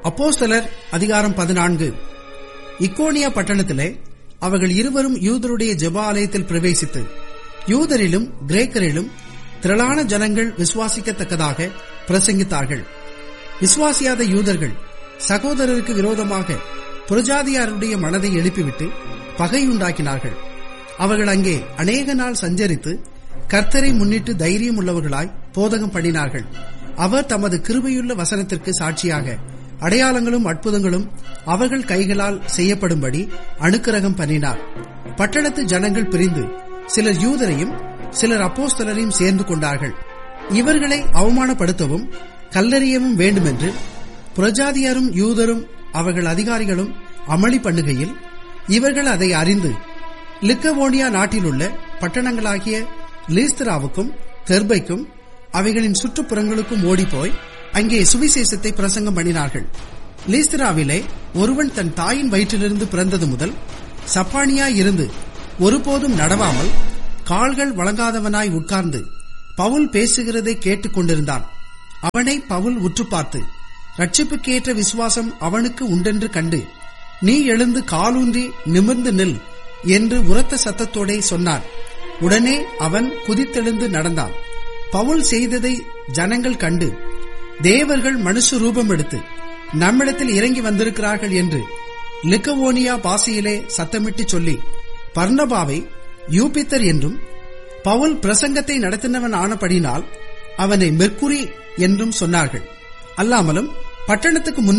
அப்போஸ்தலர் அதிகாரம் பதினான்கு இக்கோனியா பட்டணத்திலே அவர்கள் இருவரும் யூதருடைய ஜெப ஆலயத்தில் பிரவேசித்து யூதரிலும் கிரேக்கரிலும் திரளான ஜனங்கள் விசுவாசிக்கத்தக்கதாக பிரசங்கித்தார்கள் விசுவாசியாத யூதர்கள் சகோதரருக்கு விரோதமாக புரஜாதியாருடைய மனதை எழுப்பிவிட்டு பகையுண்டாக்கினார்கள் அவர்கள் அங்கே அநேக நாள் சஞ்சரித்து கர்த்தரை முன்னிட்டு தைரியம் உள்ளவர்களாய் போதகம் பண்ணினார்கள் அவர் தமது கிருபையுள்ள வசனத்திற்கு சாட்சியாக அடையாளங்களும் அற்புதங்களும் அவர்கள் கைகளால் செய்யப்படும்படி அனுக்கிரகம் பண்ணினார் பட்டணத்து ஜனங்கள் பிரிந்து சிலர் யூதரையும் சிலர் அப்போஸ்தலரையும் சேர்ந்து கொண்டார்கள் இவர்களை அவமானப்படுத்தவும் கல்லறியவும் வேண்டுமென்று புரஜாதியாரும் யூதரும் அவர்கள் அதிகாரிகளும் அமளி பண்ணுகையில் இவர்கள் அதை அறிந்து லிக்கவோனியா நாட்டிலுள்ள பட்டணங்களாகிய லீஸ்தராவுக்கும் தெர்பைக்கும் அவைகளின் சுற்றுப்புறங்களுக்கும் ஓடிப்போய் அங்கே சுவிசேஷத்தை பிரசங்கம் பண்ணினார்கள் லீஸ்திராவிலே ஒருவன் தன் தாயின் வயிற்றிலிருந்து பிறந்தது முதல் சப்பானியா இருந்து ஒருபோதும் நடவாமல் கால்கள் வழங்காதவனாய் உட்கார்ந்து பவுல் பேசுகிறதை கேட்டுக் கொண்டிருந்தான் அவனை பவுல் உற்று பார்த்து ரட்சிப்புக்கேற்ற விசுவாசம் அவனுக்கு உண்டென்று கண்டு நீ எழுந்து காலூன்றி நிமிர்ந்து நில் என்று உரத்த சத்தத்தோடே சொன்னார் உடனே அவன் குதித்தெழுந்து நடந்தான் பவுல் செய்ததை ஜனங்கள் கண்டு தேவர்கள் மனுஷ ரூபம் எடுத்து நம்மிடத்தில் இறங்கி வந்திருக்கிறார்கள் என்று லிக்கவோனியா பாசையிலே சத்தமிட்டு சொல்லி பர்ணபாவை யூபித்தர் என்றும் பவுல் பிரசங்கத்தை நடத்தினவன் ஆனபடினால் அவனை மெர்க்குரி என்றும் சொன்னார்கள் அல்லாமலும் பட்டணத்துக்கு முன்